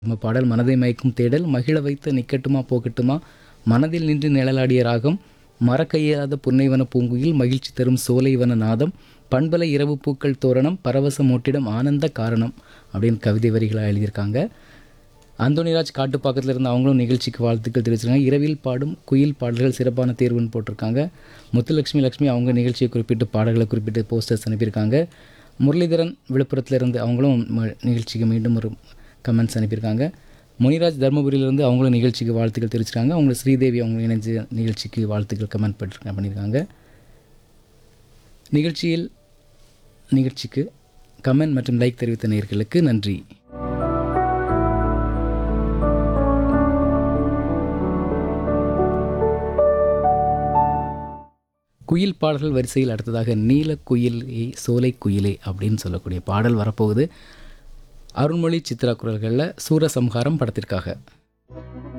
நம்ம பாடல் மனதை மயக்கும் தேடல் மகிழ வைத்து நிக்கட்டுமா போகட்டுமா மனதில் நின்று நிழலாடிய ராகம் மறக்கையாத புன்னைவன பூங்குயில் மகிழ்ச்சி தரும் சோலைவன நாதம் பண்பல இரவு பூக்கள் தோரணம் பரவச மூட்டிடம் ஆனந்த காரணம் அப்படின்னு கவிதை வரிகளாக எழுதியிருக்காங்க அந்தோனிராஜ் காட்டுப்பாக்கத்தில் இருந்து அவங்களும் நிகழ்ச்சிக்கு வாழ்த்துக்கள் தெரிவிச்சிருக்காங்க இரவில் பாடும் குயில் பாடல்கள் சிறப்பான தேர்வுன்னு போட்டிருக்காங்க முத்துலட்சுமி லட்சுமி அவங்க நிகழ்ச்சியை குறிப்பிட்டு பாடல்களை குறிப்பிட்டு போஸ்டர்ஸ் அனுப்பியிருக்காங்க முரளிதரன் விழுப்புரத்துல இருந்து அவங்களும் ம- நிகழ்ச்சிக்கு மீண்டும் ஒரு கமெண்ட்ஸ் அனுப்பியிருக்காங்க முனிராஜ் தருமபுரியிலேருந்து அவங்களும் நிகழ்ச்சிக்கு வாழ்த்துக்கள் தெரிவிச்சிருக்காங்க அவங்க ஸ்ரீதேவி அவங்க இணைஞ்சு நிகழ்ச்சிக்கு வாழ்த்துக்கள் கமெண்ட் பண்ணிருக்காங்க பண்ணியிருக்காங்க நிகழ்ச்சியில் நிகழ்ச்சிக்கு கமெண்ட் மற்றும் லைக் தெரிவித்த நேயர்களுக்கு நன்றி குயில் பாடல்கள் வரிசையில் அடுத்ததாக நீல குயிலே சோலை குயிலே அப்படின்னு சொல்லக்கூடிய பாடல் வரப்போகுது அருண்மொழி சித்ரா குரல்களில் சூரசம்ஹாரம் படத்திற்காக